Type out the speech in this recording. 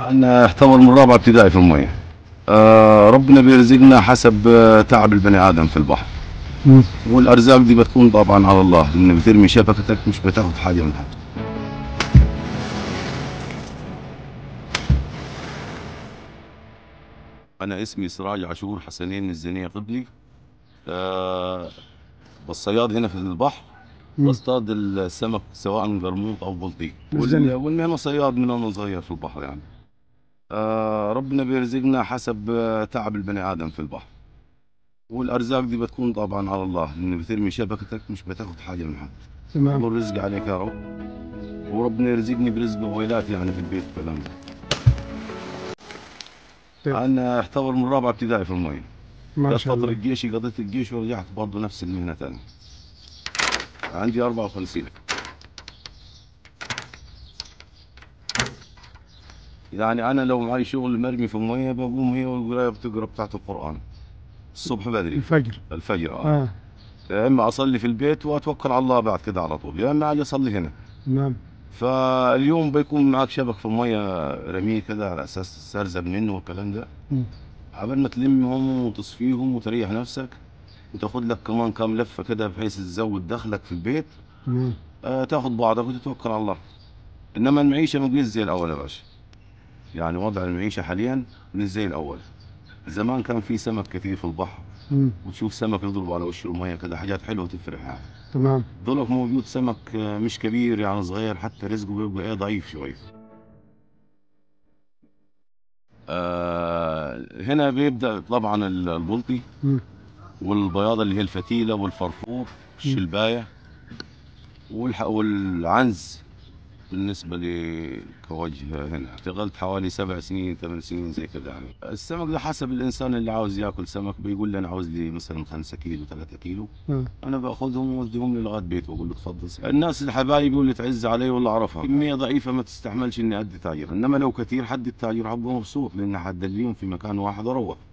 أنا أحتضر من رابعة ابتدائي في المية آه ربنا بيرزقنا حسب آه، تعب البني آدم في البحر مم. والأرزاق دي بتكون طبعا على الله لأن بترمي شبكتك مش بتاخد حاجة من حد أنا اسمي سراج عاشور حسنين من الزنية قبلي آه بالصياد هنا في البحر مم. بصطاد السمك سواء قرموط أو بلطي بالزنية. وال- والمهنة صياد من وأنا صغير في البحر يعني آه ربنا بيرزقنا حسب آه، تعب البني آدم في البحر والأرزاق دي بتكون طبعا على الله لأن بترمي شبكتك مش بتاخد حاجة من حد تمام والرزق عليك يا رب وربنا يرزقني برزق ويلات يعني في البيت والكلام ده طيب. أنا أعتبر من رابعة ابتدائي في المي ما جت شاء فترة الله جيشي قضيت الجيش ورجعت برضه نفس المهنة تاني عندي 54 يعني أنا لو معي شغل مرمي في المية بقوم هي والقراية بتقرا بتاعت القرآن الصبح بدري الفجر الفجر آه. اه يا إما أصلي في البيت وأتوكل على الله بعد كده على طول يا إما أجي أصلي هنا تمام فاليوم بيكون معك شبك في المية رميه كده على أساس تسترزق منه والكلام ده مم. قبل ما تلمهم وتصفيهم وتريح نفسك وتاخد لك كمان كام لفه كده بحيث تزود دخلك في البيت تمام آه تاخد بعضك وتتوكل على الله انما المعيشه ما بقيت زي الاول يا باشا يعني وضع المعيشه حاليا مش زي الاول زمان كان في سمك كثير في البحر مم. وتشوف سمك يضرب على وش الميه كده حاجات حلوه تفرح يعني تمام ضلك موجود سمك آه، مش كبير يعني صغير حتى رزقه بيبقى ايه ضعيف شوي آه هنا بيبدا طبعا ال- البلطي مم. والبياضة اللي هي الفتيلة والفرفور الشلباية والح... والعنز بالنسبة لي كوجه هنا اشتغلت حوالي سبع سنين ثمان سنين زي كذا يعني السمك ده حسب الإنسان اللي عاوز ياكل سمك بيقول لي أنا عاوز لي مثلا خمسة كيلو ثلاثة كيلو آه. أنا باخذهم وأوديهم لي لغاية بيته وأقول له تفضل الناس الحبايب يقول لي تعز علي ولا أعرفها كمية ضعيفة ما تستحملش إني أدي تاجر إنما لو كثير حد التاجر حبه مبسوط لأن حدليهم في مكان واحد وأروح